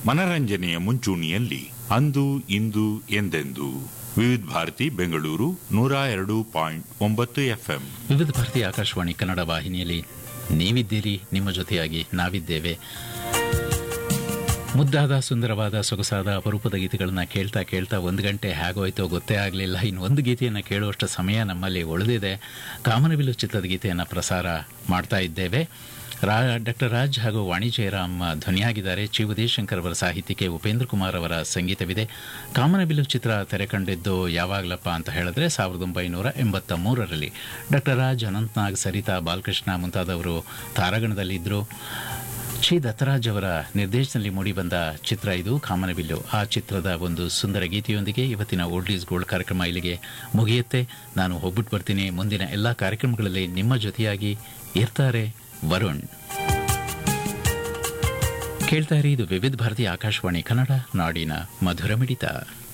ಮನರಂಜನೆಯ ಮುಂಚೂಣಿಯಲ್ಲಿ ಅಂದು ಇಂದು ಎಂದೆಂದು ವಿವಿಧ ಭಾರತಿ ಬೆಂಗಳೂರು ನೂರ ಎರಡು ಪಾಯಿಂಟ್ ಒಂಬತ್ತು ಎಫ್ಎಂ ವಿವಿಧ ಭಾರತಿ ಆಕಾಶವಾಣಿ ಕನ್ನಡ ವಾಹಿನಿಯಲ್ಲಿ ನೀವಿದ್ದೀರಿ ನಿಮ್ಮ ಜೊತೆಯಾಗಿ ನಾವಿದ್ದೇವೆ ಮುದ್ದಾದ ಸುಂದರವಾದ ಸೊಗಸಾದ ಅಪರೂಪದ ಗೀತೆಗಳನ್ನ ಕೇಳ್ತಾ ಕೇಳ್ತಾ ಒಂದು ಗಂಟೆ ಹೇಗೋಯ್ತೋ ಗೊತ್ತೇ ಆಗಲಿಲ್ಲ ಇನ್ನು ಒಂದು ಗೀತೆಯನ್ನು ಕೇಳುವಷ್ಟು ಸಮಯ ನಮ್ಮಲ್ಲಿ ಉಳಿದಿದೆ ಕಾಮನಬಿಲ್ಲು ಚಿತ್ರದ ಗೀತೆಯನ್ನು ಪ್ರಸಾರ ಮಾಡ್ತಾ ಇದ್ದೇವೆ ರಾ ಡಾಕ್ಟರ್ ರಾಜ್ ಹಾಗೂ ವಾಣಿ ಜಯರಾಮ್ ಧ್ವನಿಯಾಗಿದ್ದಾರೆ ಚಿ ಉದಯಶಂಕರ್ ಅವರ ಸಾಹಿತ್ಯಕ್ಕೆ ಉಪೇಂದ್ರ ಕುಮಾರ್ ಅವರ ಸಂಗೀತವಿದೆ ಕಾಮನಬಿಲ್ಲು ಚಿತ್ರ ತೆರೆ ಕಂಡಿದ್ದು ಯಾವಾಗಲಪ್ಪ ಅಂತ ಹೇಳಿದ್ರೆ ಸಾವಿರದ ಒಂಬೈನೂರ ಎಂಬತ್ತ ಮೂರರಲ್ಲಿ ಡಾಕ್ಟರ್ ರಾಜ್ ಅನಂತ್ನಾಗ್ ಸರಿತಾ ಬಾಲಕೃಷ್ಣ ಮುಂತಾದವರು ತಾರಾಗಣದಲ್ಲಿದ್ದರು ಶ್ರೀ ದತ್ತರಾಜ್ ಅವರ ನಿರ್ದೇಶನದಲ್ಲಿ ಮೂಡಿಬಂದ ಚಿತ್ರ ಇದು ಕಾಮನಬಿಲ್ಲು ಆ ಚಿತ್ರದ ಒಂದು ಸುಂದರ ಗೀತೆಯೊಂದಿಗೆ ಇವತ್ತಿನ ಓಲ್ಡ್ ಈಸ್ ಗೋಲ್ಡ್ ಕಾರ್ಯಕ್ರಮ ಇಲ್ಲಿಗೆ ಮುಗಿಯುತ್ತೆ ನಾನು ಹೋಗ್ಬಿಟ್ಟು ಬರ್ತೀನಿ ಮುಂದಿನ ಎಲ್ಲ ಕಾರ್ಯಕ್ರಮಗಳಲ್ಲಿ ನಿಮ್ಮ ಜೊತೆಯಾಗಿ ಇರ್ತಾರೆ ವರುಣ್ ಕೇಳ್ತಾ ಇರಿ ಇದು ವಿವಿಧ ಭಾರತಿ ಆಕಾಶವಾಣಿ ಕನ್ನಡ ನಾಡಿನ ಮಧುರ ಮಿಡಿತ